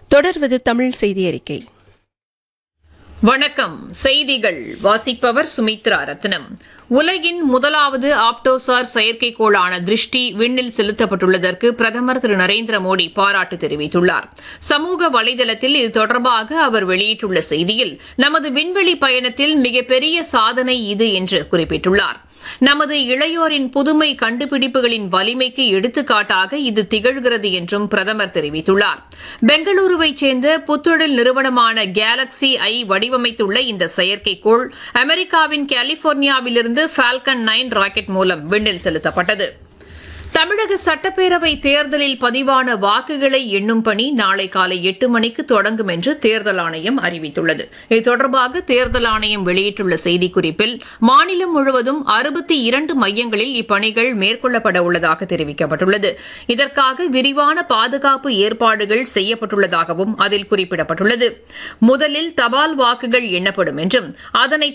தொடர்வது தமிழ் செய்தி அறிக்கை வணக்கம் செய்திகள் வாசிப்பவர் சுமித்ரா ரத்னம் உலகின் முதலாவது ஆப்டோசார் செயற்கைக்கோளான திருஷ்டி விண்ணில் செலுத்தப்பட்டுள்ளதற்கு பிரதமர் திரு நரேந்திர மோடி பாராட்டு தெரிவித்துள்ளார் சமூக வலைதளத்தில் இது தொடர்பாக அவர் வெளியிட்டுள்ள செய்தியில் நமது விண்வெளி பயணத்தில் மிகப்பெரிய சாதனை இது என்று குறிப்பிட்டுள்ளார் நமது இளையோரின் புதுமை கண்டுபிடிப்புகளின் வலிமைக்கு எடுத்துக்காட்டாக இது திகழ்கிறது என்றும் பிரதமர் தெரிவித்துள்ளார் பெங்களூருவைச் சேர்ந்த புத்தொழில் நிறுவனமான கேலக்ஸி ஐ வடிவமைத்துள்ள இந்த செயற்கைக்கோள் அமெரிக்காவின் கலிபோர்னியாவிலிருந்து ஃபால்கன் நைன் ராக்கெட் மூலம் விண்ணில் செலுத்தப்பட்டது தமிழக சட்டப்பேரவை தேர்தலில் பதிவான வாக்குகளை எண்ணும் பணி நாளை காலை எட்டு மணிக்கு தொடங்கும் என்று தேர்தல் ஆணையம் அறிவித்துள்ளது இது தொடர்பாக தேர்தல் ஆணையம் வெளியிட்டுள்ள செய்திக்குறிப்பில் மாநிலம் முழுவதும் அறுபத்தி இரண்டு மையங்களில் இப்பணிகள் மேற்கொள்ளப்பட உள்ளதாக தெரிவிக்கப்பட்டுள்ளது இதற்காக விரிவான பாதுகாப்பு ஏற்பாடுகள் செய்யப்பட்டுள்ளதாகவும் அதில் குறிப்பிடப்பட்டுள்ளது முதலில் தபால் வாக்குகள் எண்ணப்படும் என்றும் அதனைத்